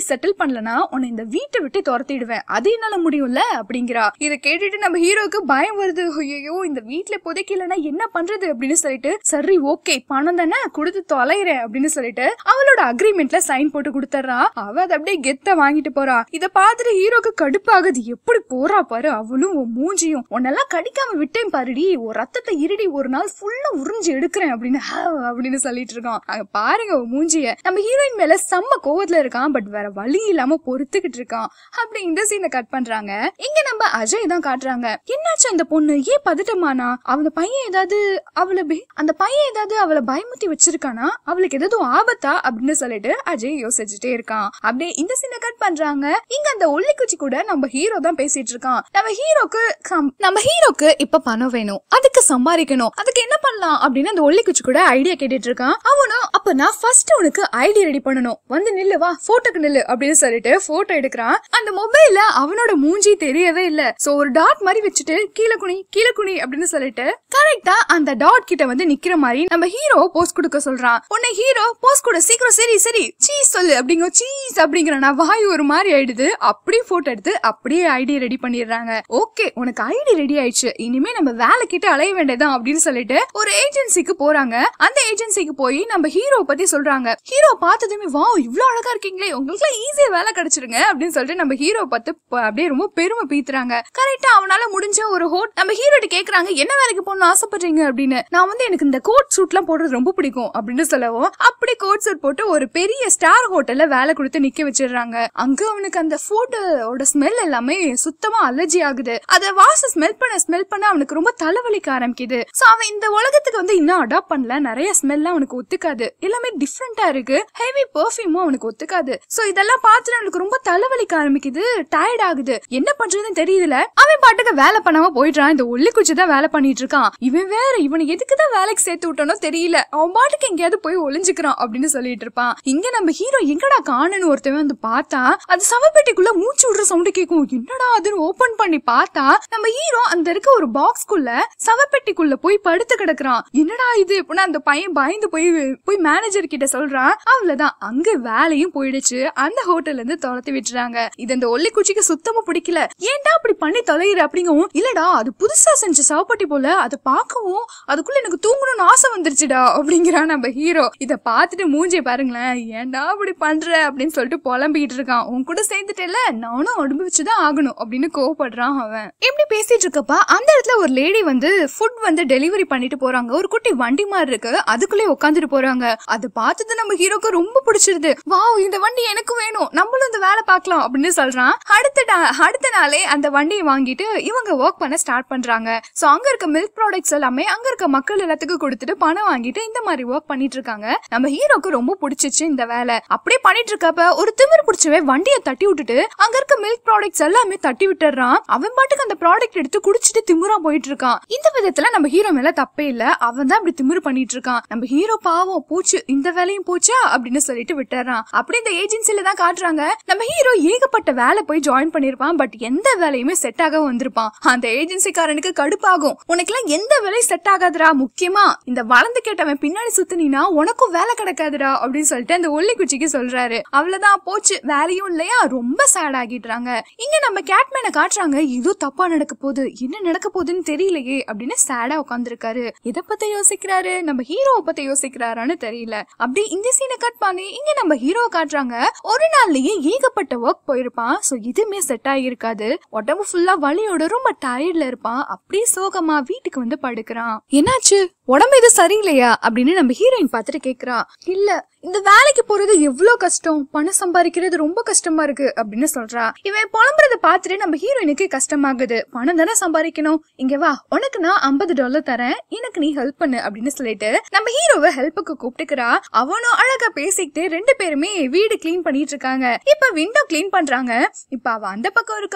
செட்டில் பண்ணலனா உன்னை இந்த வீட்டை விட்டு துரத்திடுவேன் அது என்னால முடியும்ல அப்படிங்கிறா இதை கேட்டுட்டு நம்ம ஹீரோக்கு பயம் வருது ஐயோ இந்த வீட்டுல புதைக்கலனா என்ன பண்றது அப்படின்னு சொல்லிட்டு சரி ஓகே பணம் தானே கொடுத்து தொலைறேன் அப்படின்னு சொல்லிட்டு அவளோட அக்ரிமெண்ட்ல சைன் போட்டு கொடுத்துறா அவ அதை அப்படியே கெத்த வாங்கிட்டு போறா இத பார்த்துட்டு ஹீரோக்கு கடுப்பாகுது எப்படி போறா பாரு அவளும் உன் மூஞ்சியும் உன்னெல்லாம் கடிக்காம விட்டேன் பாருடி ஒரு ரத்தத்தை இருடி ஒரு நாள் ஃபுல்லா உறிஞ்சு எடுக்கிறேன் அப்படின்னு "ஹா" அப்படின்னு சொல்லிட்டு இருக்கான் அங்க பாருங்க உன் மூஞ்சிய நம்ம ஹீரோயின் மேல செம்ம கோவத்துல இருக்கான் பட் வேற வழி இல்லாம பொறுத்துக்கிட்டு இருக்கான் அப்படி இந்த சீனை கட் பண்றாங்க இங்க நம்ம அஜய் தான் காட்டுறாங்க என்னாச்சு அந்த பொண்ணு ஏன் பதட்டமானா அவங்க பையன் ஏதாவது அவளை பே- அந்த பையன் ஏதாவது அவளை பயமுத்தி வச்சிருக்கானா அவளுக்கு ஏதாவது ஆபத்தா அப்படின்னு சொல்லிட்டு அஜய் யோசிச்சுட்டே இருக்கான் அப்படியே இந்த சீனை கட் பண்றாங்க இங்க அந்த ஒல்லிக்குச்சி கூட நம்ம ஹீரோ தான் பேசிட்டு இருக்கான் நம்ம ஹீரோக்கு கம்- நம்ம ஹீரோக்கு இப்ப பணம் வேணும் அதுக்கு சம்பாதிக்கணும் அதுக்கு என்ன பண்ணலாம் அப்படின்னு அந்த ஒல்லிக்குச்சி கூட ஐடியா கேட்டுட்டு இருக்கான் அவனும் அப்ப நான் ஃபர்ஸ்ட் உனக்கு ஐடி ரெடி பண்ணணும் வந்து நில்லு வா போட்டோக்கு நில்லு அப்படின்னு சொல்லிட்டு போட்டோ எடுக்கிறான் அந்த மொபைல்ல அவனோட மூஞ்சி தெரியவே இல்ல சோ ஒரு டாட் மாதிரி வச்சுட்டு கீழே குனி கீழே குனி அப்படின்னு சொல்லிட்டு கரெக்டா அந்த டாட் கிட்ட வந்து நிக்கிற மாதிரி நம்ம ஹீரோ போஸ்ட் கொடுக்க சொல்றான் உன்னை ஹீரோ போஸ்ட் கொடு சீக்கிரம் சரி சரி சீஸ் சொல்லு அப்படிங்க சீஸ் அப்படிங்கிறனா வாய் ஒரு மாதிரி ஆயிடுது அப்படியே போட்டோ எடுத்து அப்படியே ஐடி ரெடி பண்ணிடுறாங்க ஓகே உனக்கு ஐடி ரெடி ஆயிடுச்சு இனிமே நம்ம வேலை கிட்ட அலைய வேண்டியதான் அப்படின்னு சொல்லிட்டு ஒரு ஏஜென்சிக்கு போறாங்க அந்த ஏஜென்சிக்கு போய் நம்ம ஹீரோ பத்தி சொல்றாங்க ஹீரோ பார்த்ததுமே வா இவ்ளோ அழகா இருக்கீங்களே உங்களுக்கு ஈஸியா வேலை கிடைச்சிருங்க அப்படின்னு சொல்லிட்டு நம்ம ஹீரோ பார்த்து ப- அப்படியே ரொம்ப பெருமை பீத்துறாங்க கரெக்டா அவனால முடிஞ்ச ஒரு ஹோட் நம்ம ஹீரோட்ட கேக்குறாங்க என்ன வேலைக்கு போகணும்னு ஆசைப்படுறீங்க அப்படின்னு நான் வந்து எனக்கு இந்த கோட் சூட் எல்லாம் போடுறது ரொம்ப பிடிக்கும் அப்படின்னு சொல்லவும் அப்படி கோட் சூட் போட்டு ஒரு பெரிய ஸ்டார் ஹோட்டல்ல வேலை கொடுத்து நிக்க வச்சிடுறாங்க அங்க அவனுக்கு அந்த ஃபுட்டோட ஸ்மெல் எல்லாமே சுத்தமா அலர்ஜி ஆகுது அத வாசம் ஸ்மெல் பண்ண ஸ்மெல் பண்ண அவனுக்கு ரொம்ப தலைவலிக்க ஆரம்பிக்குது சோ அவன் இந்த உலகத்துக்கு வந்து இன்னும் அடாப்ட் பண்ணல நிறைய ஸ்மெல்லாம் அவனுக்கு ஒத்துக்காது எல்லாமே டிஃப்ரெண்டா இருக்கு ஹெவி பெர்ஃபியூமும் அவனுக்கு ஒத்துக்காது சோ இதெல்லாம் பார்த்துட்டு அவனுக்கு ரொம்ப தலைவலிக்க ஆரம்பிக்குது டயர்ட் ஆகுது என்ன பண்றதுன்னு தெரியல அவன் பாட்டுக்கு வேலை பண்ணாம போயிடுறான் இந்த ஒல்லிக்குச்சி தான் வேலை பண்ணிட்டு இருக்கான் இவன் வேற இவனை எதுக்கு தான் வேலைக்கு சேர்த்து விட்டானோ தெரியல அவன் பாட்டுக்கு எங்கேயாவது போய் ஒளிஞ்சுக்கிறான் அப்படின்னு சொல்லிட்டு இருப்பான் இங்க நம்ம ஹீரோ எங்கடா காணுன்னு ஒருத்தவன் வந்து பார்த்தா அது சவப்பெட்டிக்குள்ள மூச்சு விடுற சவுண்ட் கேட்கும் என்னடா அதுன்னு ஓபன் பண்ணி பார்த்தா நம்ம ஹீரோ அந்த இருக்க ஒரு பாக்ஸ்க்குள்ள சவப்பெட்டிக்குள்ள போய் படுத்து கிடக்குறான் என்னடா இது அப்படின்னா அந்த பையன் பயந்து போய் போய் மேனேஜர் கிட்ட சொல்றான் அவ்வளவுதான் அங்க வேலையும் போயிடுச்சு அந்த ஹோட்டல்ல இருந்து துரத்தி விட்டுறாங்க இது அந்த ஒல்லி குச்சிக்கு சுத்தமா பிடிக்கல ஏன்டா அப்படி பண்ணி தொலைகிற அப்படிங்கவும் இல்லடா அது புதுசா செஞ்ச சவப்பட்டி போல அதை பார்க்கவும் அதுக்குள்ள எனக்கு தூங்கணும்னு ஆசை வந்துருச்சுடா அப்படிங்கிறான் நம்ம ஹீரோ இத பார்த்துட்டு மூஞ்சிய பாருங்களேன் ஏன்டா அப்படி பண்ற அப்படின்னு சொல்லிட்டு புலம்பிட்டு இருக்கான் உன் கூட சேர்ந்துட்டேல நானும் அனுபவிச்சுதான் ஆகணும் அப்படின்னு கோவப்படுறான் அவன் இப்படி பேசிட்டு இருக்கப்ப அந்த இடத்துல ஒரு லேடி வந்து ஃபுட் வந்து டெலிவரி பண்ணிட்டு போறாங்க ஒரு குட்டி வண்டி மாதிரி இருக்கு அதுக்குள்ளே உட்காந்துட்டு போறாங்க அது பார்த்தது நம்ம ஹீரோக்கு ரொம்ப பிடிச்சிருது வாவ் இந்த வண்டி எனக்கு வேணும் நம்மளும் இந்த வேலை பார்க்கலாம் அப்படின்னு சொல்றான் அடுத்த டா- அடுத்த நாளே அந்த வண்டியை வாங்கிட்டு இவங்க ஒர்க் பண்ண ஸ்டார்ட் பண்றாங்க சோ அங்க இருக்க மில்க் ப்ராடக்ட்ஸ் எல்லாமே அங்க இருக்க மக்கள் எல்லாத்துக்கும் கொடுத்துட்டு பணம் வாங்கிட்டு இந்த மாதிரி ஒர்க் பண்ணிட்டு இருக்காங்க நம்ம ஹீரோக்கு ரொம்ப பிடிச்சிச்சு இந்த வேலை அப்படியே பண்ணிட்டு இருக்கப்ப ஒரு திமிரு பிடிச்சவன் வண்டியை தட்டி விட்டுட்டு அங்க இருக்க மில்க் ப்ராடக்ட்ஸ் எல்லாமே தட்டி விட்டுறான் அவன் பாட்டுக்கு அந்த ப்ராடக்ட் எடுத்து குடிச்சிட்டு திமிரா போயிட்டு இருக்கான் இந்த விதத்துல நம்ம ஹீரோ மேல தப்பே இல்ல அவன் தான் இப்படி திமிரு பண்ணிட்டு இருக்கான் நம்ம ஹீரோ பாவம் போச்சு இந்த வேலையும் போச்சா அப்படின்னு சொல்லிட்டு விட்டுறான் அப்படி இந்த ஏஜென்சில தான் காட்டுறாங்க நம்ம ஹீரோ ஏகப்பட்ட வேலை போய் ஜாயின் பண்ணிருப்பான் பட் எந்த வேலையுமே செட் ஆக வந்திருப்பான் அந்த ஏஜென்சிக்காரனுக்கு கடுப்பாகும் உனக்கெல்லாம் எந்த வேலையும் செட் ஆகாதுடா முக்கியமா இந்த வளர்ந்து கேட்டவன் பின்னாடி சுத்தினா உனக்கும் வேலை கிடைக்காதுடா அப்படின்னு சொல்லிட்டு அந்த ஒல்லி குச்சிக்கு சொல்றாரு அவ்வளவுதான் போச்சு வேலையும் இல்லையா ரொம்ப சேட் ஆகிடுறாங்க இங்க நம்ம கேட்மேனை காட்டுறாங்க ஏதோ தப்பா நடக்க போகுது என்ன நடக்க போகுதுன்னு தெரியலையே அப்படின்னு சேடா உட்காந்துருக்காரு எதை பத்தி யோசிக்கிறாரு நம்ம ஹீரோவை பத்தி யோசிக்கிறாரான்னு தெரியல அப்படி இந்த சீனை கட் பண்ணி இங்க நம்ம ஹீரோவை காட்டுறாங்க ஒரு நாள்லயே ஏகப்பட்ட ஒர்க் போயிருப்பான் சோ இதுமே செட் ஆகியிருக்காது உடம்பு ஃபுல்லா வலியோட ரொம்ப டயர்ட்ல இருப்பான் அப்படியே சோகமா வீட்டுக்கு வந்து படுக்கிறான் என்னாச்சு உடம்பு இது சரியில்லையா அப்படின்னு நம்ம ஹீரோயின் பார்த்துட்டு கேக்குறா இல்ல இந்த வேலைக்கு போறது எவ்வளவு கஷ்டம் பணம் சம்பாதிக்கிறது ரொம்ப கஷ்டமா இருக்கு அப்படின்னு சொல்றா இவன் புலம்புறத பார்த்துட்டு நம்ம ஹீரோயினுக்கு கஷ்டமாகுது பணம் தானே சம்பாதிக்கணும் இங்க வா உனக்கு நான் ஐம்பது டாலர் தரேன் எனக்கு நீ ஹெல்ப் பண்ணு அப்படின்னு சொல்லிட்டு நம்ம ஹீரோவை ஹெல்ப்புக்கு கூப்பிட்டுக்கிறா அவனும் அழகா பேசிக்கிட்டு ரெண்டு பேருமே வீடு க்ளீன் பண்ணிட்டு இருக்காங்க இப்ப விண்டோ க்ளீன் பண்றாங்க இப்ப அவ அந்த பக்கம் இருக்க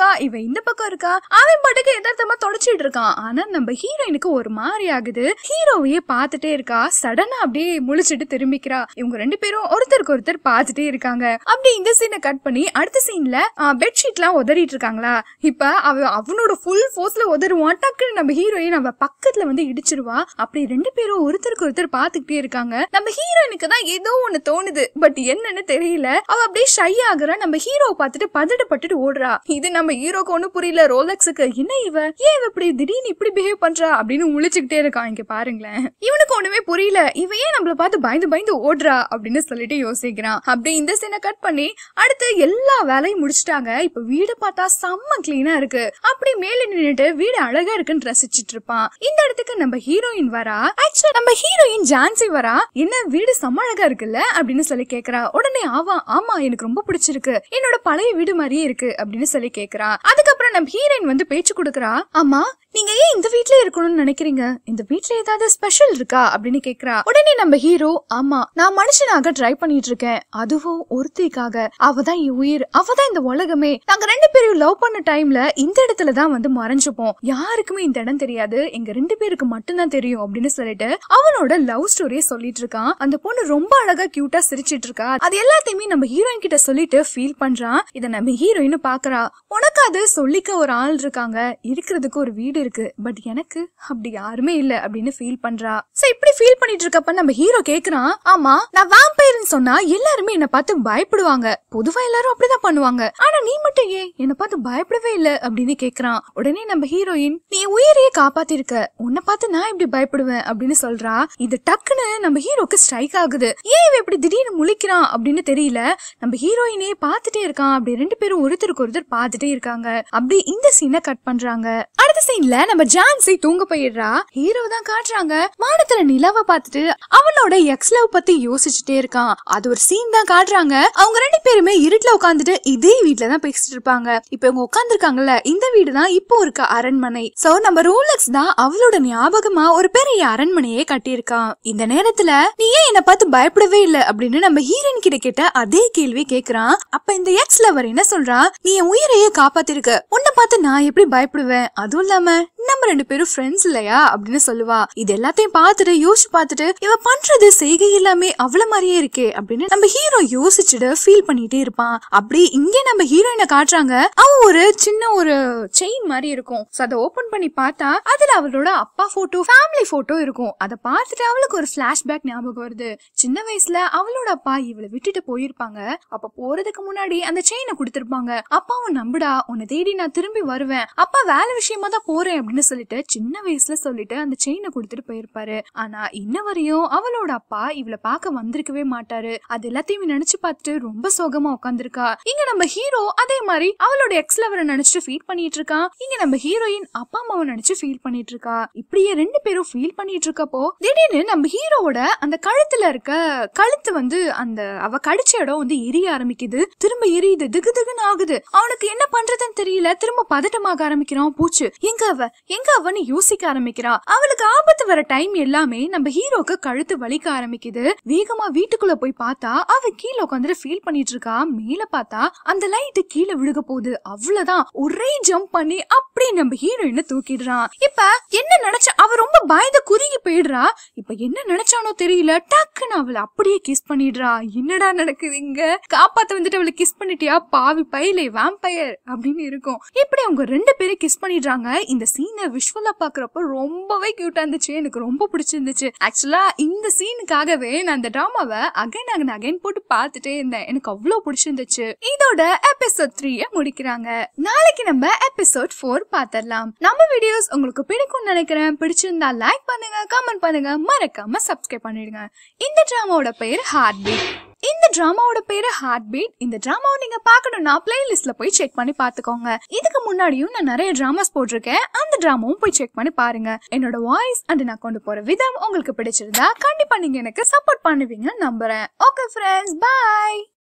இருக்கா இவன் இந்த பக்கம் இருக்கா அவன் பாட்டுக்கு எதார்த்தமா தொடச்சிட்டு இருக்கான் ஆனா நம்ம ஹீரோயினுக்கு ஒரு மாதிரி ஆகுது ஹீரோவையே பார்த்துட்டே இருக்கா சடனா அப்படியே முழிச்சிட்டு திரும்பிக்கிறா இவங்க ரெண்டு பேரும் ஒருத்தருக்கு ஒருத்தர் பார்த்துட்டே இருக்காங்க அப்படி இந்த சீனை கட் பண்ணி அடுத்த சீன்ல பெட்ஷீட் எல்லாம் உதறிட்டு இருக்காங்களா இப்ப அவ அவனோட ஃபுல் ஃபோர்ஸ்ல உதருவான் டக்குன்னு நம்ம ஹீரோயின் அவ பக்கத்துல வந்து இடிச்சிருவா அப்படி ரெண்டு பேரும் ஒருத்தருக்கு ஒருத்தர் பாத்துக்கிட்டே இருக்காங்க நம்ம ஹீரோயினுக்கு தான் ஏதோ ஒண்ணு தோணுது பட் என்னன்னு தெரியல அவ அப்படியே ஷை ஆகுறா நம்ம ஹீரோவை பார்த்துட்டு பதட்டப்பட்டுட்டு ஓடுறா இது நம்ம ஹீரோக்கு ஒண்ணு புரியல ரோலக்ஸுக்கு என்ன இவ ஏன் இவ இப்படி திடீர்னு இப்படி பிஹேவ் பண்றா அப்படின்னு முழிச்சுக்கிட்டே இருக்கான் இங்க பாருங்களேன் இவனுக்கு ஒண்ணுமே புரியல இவ ஏன் நம்மள பார்த்து பயந்து பயந்து ஓடுறா அப்படின்னு சொல்லிட்டு யோசிக்கிறான் அப்படி இந்த சீனை கட் பண்ணி அடுத்து எல்லா வேலையும் முடிச்சிட்டாங்க இப்ப வீடு பார்த்தா செம்ம கிளீனா இருக்கு அப்படி மேல நின்னுட்டு வீடு அழகா இருக்குன்னு ரசிச்சிட்டு இருப்பான் இந்த இடத்துக்கு நம்ம ஹீரோயின் வரா ஆக்சுவலா நம்ம ஹீரோயின் ஜான்சி வரா என்ன வீடு செம்ம அழகா இருக்குல்ல அப்படின்னு சொல்லி கேக்குறா உடனே ஆவா ஆமா எனக்கு ரொம்ப பிடிச்சிருக்கு என்னோட பழைய வீடு மாதிரியே இருக்கு அப்படின்னு சொல்லி கேக்குறா அதுக்கப்புறம் நம்ம ஹீரோயின் வந்து பேச்சு கொடுக்குறா ஆமா நீங்க ஏன் இந்த வீட்ல இருக்கணும்னு நினைக்கிறீங்க இந்த வீட்ல ஏதாவது ஸ்பெஷல் இருக்கா அப்படின்னு கேக்குறா உடனே நம்ம ஹீரோ ஆமா நான் மனுஷனாக ட்ரை பண்ணிட்டு இருக்கேன் அதுவும் ஒருத்திக்காக அவ தான் என் உயிர் அவ தான் இந்த உலகமே நாங்க ரெண்டு பேரும் லவ் பண்ண டைம்ல இந்த இடத்துல தான் வந்து மறைஞ்சுப்போம் யாருக்குமே இந்த இடம் தெரியாது எங்க ரெண்டு பேருக்கு மட்டும்தான் தெரியும் அப்படின்னு சொல்லிட்டு அவனோட லவ் ஸ்டோரியை சொல்லிட்டு இருக்கான் அந்த பொண்ணு ரொம்ப அழகா கியூட்டா சிரிச்சிட்டு இருக்கா அது எல்லாத்தையுமே நம்ம ஹீரோயின் கிட்ட சொல்லிட்டு ஃபீல் பண்றான் இத நம்ம ஹீரோயின் பாக்குறா உனக்கு அது சொல்லிக்க ஒரு ஆள் இருக்காங்க இருக்கிறதுக்கு ஒரு வீடு இருக்கு பட் எனக்கு அப்படி யாருமே இல்ல அப்படின்னு ஃபீல் பண்றா சோ இப்படி ஃபீல் பண்ணிட்டு இருக்கப்ப நம்ம ஹீரோ கேக்குறான் ஆமா நான் வேம்பயர்னு சொன்னா எல்லாருமே என்ன பார்த்து பயப்படுவாங்க பொதுவா எல்லாரும் அப்படிதான் பண்ணுவாங்க ஆனா நீ மட்டும் ஏன் என்ன பார்த்து பயப்படவே இல்ல அப்படின்னு கேக்குறான் உடனே நம்ம ஹீரோயின் நீ உயிரையே காப்பாத்திருக்க உன்னை பார்த்து நான் எப்படி பயப்படுவேன் அப்படின்னு சொல்றா இது டக்குன்னு நம்ம ஹீரோக்கு ஸ்ட்ரைக் ஆகுது ஏன் இவன் இப்படி திடீர்னு முழிக்கிறான் அப்படின்னு தெரியல நம்ம ஹீரோயினே பார்த்துட்டே இருக்கான் அப்படி ரெண்டு பேரும் ஒருத்தருக்கு ஒருத்தர் பார்த்துட்டே இருக்காங்க அப்படி இந்த சீனை கட் பண்றாங்க அடுத்த சீன்ல நம்ம ஜான்சி தூங்க போயிடுறா ஹீரோ தான் காட்டுறாங்க வானத்துல நிலாவை பார்த்துட்டு அவனோட எக்ஸ் லவ் பத்தி யோசிச்சுட்டே இருக்கான் அது ஒரு சீன் தான் காட்டுறாங்க அவங்க ரெண்டு பேருமே இருட்டுல உட்காந்துட்டு இதே வீட்ல தான் பேசிட்டு இருப்பாங்க இப்ப இவங்க உட்காந்துருக்காங்கல்ல இந்த வீடு தான் இப்போ இருக்க அரண்மனை சோ நம்ம ரோலக்ஸ் தான் அவளோட ஞாபகமா ஒரு பெரிய அரண்மனையே கட்டியிருக்கான் இந்த நேரத்துல நீ ஏன் என்ன பார்த்து பயப்படவே இல்ல அப்படின்னு நம்ம ஹீரோயின் கிட்ட கேட்ட அதே கேள்வி கேக்குறான் அப்ப இந்த எக்ஸ் லவர் என்ன சொல்றா நீ என் உயிரையே காப்பாத்திருக்க உன்னை பார்த்து நான் எப்படி பயப்படுவேன் அதுவும் இல்லாம நம்ம ரெண்டு பேரும் ஃப்ரெண்ட்ஸ் இல்லையா அப்படின்னு சொல்லுவா இது எல்லாத்தையும் பார்த்துட்டு யோசிச்சு பார்த்துட்டு இவ பண்றது செய்கை எல்லாமே அவள மாதிரியே இருக்கே அப்படின்னு நம்ம ஹீரோ யோசிச்சுட்டு ஃபீல் பண்ணிட்டே இருப்பான் அப்படி இங்கே நம்ம ஹீரோயினை காட்டுறாங்க அவ ஒரு சின்ன ஒரு செயின் மாதிரி இருக்கும் So அதை ஓபன் பண்ணி பார்த்தா அதுல அவளோட அப்பா போட்டோ ஃபேமிலி போட்டோ இருக்கும் அதை பார்த்துட்டு அவளுக்கு ஒரு பிளாஷ்பேக் ஞாபகம் வருது சின்ன வயசுல அவளோட அப்பா இவளை விட்டுட்டு போயிருப்பாங்க அப்ப போறதுக்கு முன்னாடி அந்த செயினை கொடுத்திருப்பாங்க அப்பாவும் நம்புடா உன்னை தேடி நான் திரும்பி வருவேன் அப்பா வேலை விஷயமா தான் போறேன் அப்படின்னு சொல்லிட்டு சின்ன வயசுல சொல்லிட்டு அந்த செயினை கொடுத்துட்டு போயிருப்பாரு ஆனா இன்ன வரையும் அவளோட அப்பா இவளை பார்க்க வந்திருக்கவே மாட்டாரு அது எல்லாத்தையும் நினைச்சு பார்த்துட்டு ரொம்ப சோகமா உட்காந்துருக்கா இங்க நம்ம ஹீரோ அதே மாதிரி அவளோட எக்ஸ் லவரை நினைச்சிட்டு ஃபீல் பண்ணிட்டு இருக்கான் இங்க நம்ம ஹீரோயின் அப்பா அம்மாவை நினைச்சு ஃபீல் பண்ணிட்டு இருக்கா இப்படியே ரெண்டு பேரும் ஃபீல் பண்ணிட்டு இருக்கப்போ திடீர்னு நம்ம ஹீரோவோட அந்த கழுத்துல இருக்க கழுத்து வந்து அந்த அவ கடிச்ச இடம் வந்து எரிய ஆரம்பிக்குது திரும்ப எரியுது திகு திகுன்னு ஆகுது அவனுக்கு என்ன பண்றதுன்னு தெரியல திரும்ப பதட்டமாக ஆரம்பிக்கிறான் பூச்சு எங்க அவ எங்க அவன்னு யோசிக்க ஆரம்பிக்கிறா அவளுக்கு ஆபத்து வர டைம் எல்லாமே நம்ம ஹீரோக்கு கழுத்து வலிக்க ஆரம்பிக்குது வேகமா வீட்டுக்குள்ள போய் பார்த்தா அவ கீழே உட்காந்துட்டு ஃபீல் பண்ணிட்டு இருக்கா மேல பார்த்தா அந்த லைட் கீழே விழுக போகுது அவ்வளவுதான் ஒரே ஜம்ப் பண்ணி அப்படியே நம்ம ஹீரோயினை தூக்கிடுறான் இப்ப என்ன நினைச்ச அவ ரொம்ப பயந்து குறுகி போயிடுறா இப்ப என்ன நினைச்சானோ தெரியல டக்குன்னு அவளை அப்படியே கிஸ் பண்ணிடுறா என்னடா நடக்குது இங்க காப்பாத்த வந்துட்டு அவளை கிஸ் பண்ணிட்டியா பாவி பையிலே வேம்பயர் அப்படின்னு இருக்கும் இப்படி அவங்க ரெண்டு பேரும் கிஸ் பண்ணிடுறாங்க இந்த சீனை விஷுவலா பாக்குறப்ப ரொம்பவே கியூட்டா இருந்துச்சு எனக்கு ரொம்ப பிடிச்சிருந்துச்சு ஆக்சுவலா இந்த சீனுக்காகவே நான் அந்த டிராமாவை அகைன் அகைன் அகைன் போட்டு பார்த்துட்டே இருந்தேன் எனக்கு அவ்வளவு பிடிச்சிருந்துச்சு இதோட எபிசோட் த்ரீய முடிக்கிறாங்க நாளைக்கு நம்ம எபிசோட் ஃபோர் பாத்திரலாம் நம்ம வீடியோஸ் உங்களுக்கு பிடிக்கும்னு நினைக்கிறேன் பிடிச்சிருந்தா லைக் பண்ணுங்க கமெண்ட் பண்ணுங்க மறக்காம சப்ஸ்கிரைப் பண்ணிடுங்க இந்த டிராமாவோட பேர் ஹார்ட் பீட் இந்த டிராமாவோட பேரு ஹார்ட் பீட் இந்த டிராமாவை நீங்க பார்க்கணும்னா பிளேலிஸ்ட்ல போய் செக் பண்ணி பாத்துக்கோங்க இதுக்கு முன்னாடியும் நான் நிறைய டிராமாஸ் போட்டிருக்கேன் அந்த டிராமாவும் போய் செக் பண்ணி பாருங்க என்னோட வாய்ஸ் அண்ட் நான் கொண்டு போற விதம் உங்களுக்கு பிடிச்சிருந்தா கண்டிப்பா நீங்க எனக்கு சப்போர்ட் பண்ணுவீங்கன்னு நம்புறேன் ஓகே ஃப்ரெண்ட்ஸ் பை